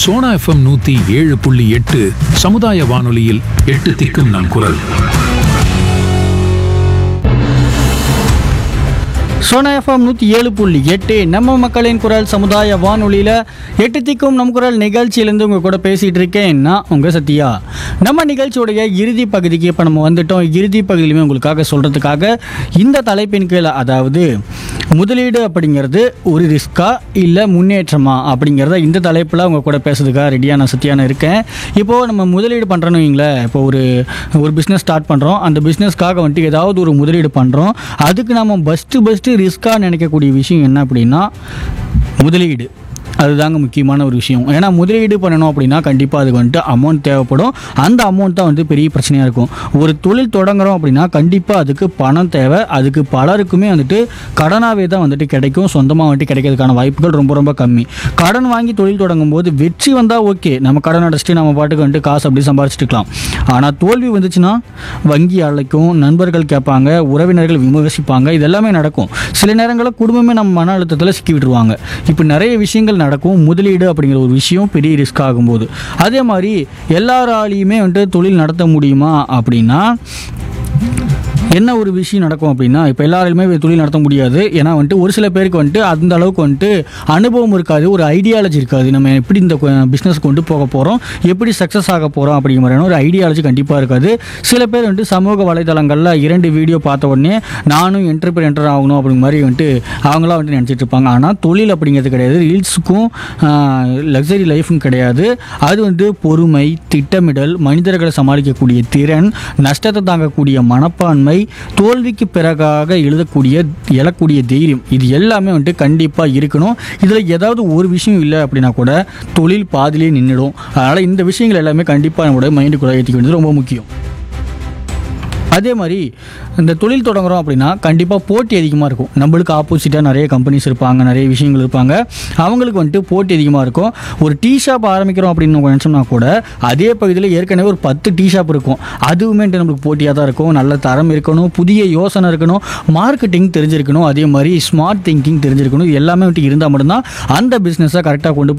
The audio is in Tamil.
சோனா எஃப்எம் நூத்தி ஏழு புள்ளி எட்டு சமுதாய வானொலியில் எட்டு திக்கும் நம் குரல் சோனா எஃப்எம் நூற்றி ஏழு புள்ளி எட்டு நம்ம மக்களின் குரல் சமுதாய வானொலியில் எட்டு திக்கும் நம் குரல் நிகழ்ச்சியிலேருந்து உங்கள் கூட பேசிகிட்டு இருக்கேன் நான் உங்கள் சத்யா நம்ம நிகழ்ச்சியோடைய இறுதி பகுதிக்கு இப்போ நம்ம வந்துட்டோம் இறுதி பகுதியிலுமே உங்களுக்காக சொல்கிறதுக்காக இந்த தலைப்பின் கீழே அதாவது முதலீடு அப்படிங்கிறது ஒரு ரிஸ்கா இல்லை முன்னேற்றமா அப்படிங்கிறத இந்த தலைப்பில் உங்கள் கூட பேசுறதுக்காக ரெடியாக நான் சத்யான இருக்கேன் இப்போது நம்ம முதலீடு பண்ணுறோன்னு வைங்களேன் இப்போ ஒரு ஒரு பிஸ்னஸ் ஸ்டார்ட் பண்ணுறோம் அந்த பிஸ்னஸ்க்காக வந்துட்டு ஏதாவது ஒரு முதலீடு பண்ணுறோம் அதுக்கு நம்ம ஃபஸ்ட்டு ஃபஸ்ட்டு ரிஸ்க்காக நினைக்கக்கூடிய விஷயம் என்ன அப்படின்னா முதலீடு அதுதாங்க முக்கியமான ஒரு விஷயம் ஏன்னா முதலீடு பண்ணணும் அப்படின்னா கண்டிப்பாக அதுக்கு வந்துட்டு அமௌண்ட் தேவைப்படும் அந்த அமௌண்ட் தான் வந்து பெரிய பிரச்சனையாக இருக்கும் ஒரு தொழில் தொடங்குறோம் அப்படின்னா கண்டிப்பாக அதுக்கு பணம் தேவை அதுக்கு பலருக்குமே வந்துட்டு கடனாகவே தான் வந்துட்டு கிடைக்கும் சொந்தமாக வந்துட்டு கிடைக்கிறதுக்கான வாய்ப்புகள் ரொம்ப ரொம்ப கம்மி கடன் வாங்கி தொழில் தொடங்கும் போது வெற்றி வந்தால் ஓகே நம்ம கடன் அடைச்சிட்டு நம்ம பாட்டுக்கு வந்துட்டு காசு அப்படி சம்பாரிச்சிட்டுக்கலாம் ஆனால் தோல்வி வந்துச்சுன்னா வங்கி அழைக்கும் நண்பர்கள் கேட்பாங்க உறவினர்கள் விமர்சிப்பாங்க இது எல்லாமே நடக்கும் சில நேரங்களில் குடும்பமே நம்ம மன அழுத்தத்தில் சிக்கி விட்டுருவாங்க இப்போ நிறைய விஷயங்கள் நடக்கும் முதலீடு அப்படிங்கிற ஒரு விஷயம் பெரிய ரிஸ்க் ஆகும்போது அதே மாதிரி எல்லாராலையுமே வந்துட்டு தொழில் நடத்த முடியுமா அப்படின்னா என்ன ஒரு விஷயம் நடக்கும் அப்படின்னா இப்போ எல்லாருமே தொழில் நடத்த முடியாது ஏன்னா வந்துட்டு ஒரு சில பேருக்கு வந்துட்டு அந்த அளவுக்கு வந்துட்டு அனுபவம் இருக்காது ஒரு ஐடியாலஜி இருக்காது நம்ம எப்படி இந்த பிஸ்னஸ் கொண்டு போக போகிறோம் எப்படி சக்ஸஸ் ஆக போகிறோம் அப்படிங்கிற மாதிரியான ஒரு ஐடியாலஜி கண்டிப்பாக இருக்காது சில பேர் வந்துட்டு சமூக வலைதளங்களில் இரண்டு வீடியோ பார்த்த உடனே நானும் என்டர்பிரினர் ஆகணும் அப்படிங்கிற மாதிரி வந்துட்டு அவங்களாம் வந்துட்டு நினச்சிட்டு இருப்பாங்க ஆனால் தொழில் அப்படிங்கிறது கிடையாது ரீல்ஸுக்கும் லக்ஸரி லைஃபும் கிடையாது அது வந்து பொறுமை திட்டமிடல் மனிதர்களை சமாளிக்கக்கூடிய திறன் நஷ்டத்தை தாங்கக்கூடிய மனப்பான்மை தோல்விக்கு பிறகாக எழுதக்கூடிய எழக்கூடிய தைரியம் இது எல்லாமே வந்துட்டு கண்டிப்பாக இருக்கணும் இதில் ஏதாவது ஒரு விஷயம் இல்லை அப்படின்னா கூட தொழில் பாதிலே நின்றுடும் அதனால் இந்த விஷயங்கள் எல்லாமே கண்டிப்பாக நம்மளோட மைண்டுக்குள்ளே ஏற்றிக்க வேண்டியது ரொம்ப முக்கியம் அதே மாதிரி இந்த தொழில் தொடங்குறோம் அப்படின்னா கண்டிப்பாக போட்டி அதிகமாக இருக்கும் நம்மளுக்கு ஆப்போசிட்டாக நிறைய கம்பெனிஸ் இருப்பாங்க நிறைய விஷயங்கள் இருப்பாங்க அவங்களுக்கு வந்துட்டு போட்டி அதிகமாக இருக்கும் ஒரு டீ ஷாப் ஆரம்பிக்கிறோம் அப்படின்னு நம்ம நினச்சோம்னா கூட அதே பகுதியில் ஏற்கனவே ஒரு பத்து டீ ஷாப் இருக்கும் அதுவுமே வந்துட்டு நம்மளுக்கு போட்டியாக தான் இருக்கும் நல்ல தரம் இருக்கணும் புதிய யோசனை இருக்கணும் மார்க்கெட்டிங் தெரிஞ்சிருக்கணும் அதே மாதிரி ஸ்மார்ட் திங்கிங் தெரிஞ்சிருக்கணும் இது எல்லாமே வந்துட்டு இருந்தால் மட்டும்தான் அந்த பிஸ்னஸை கரெக்டாக கொண்டு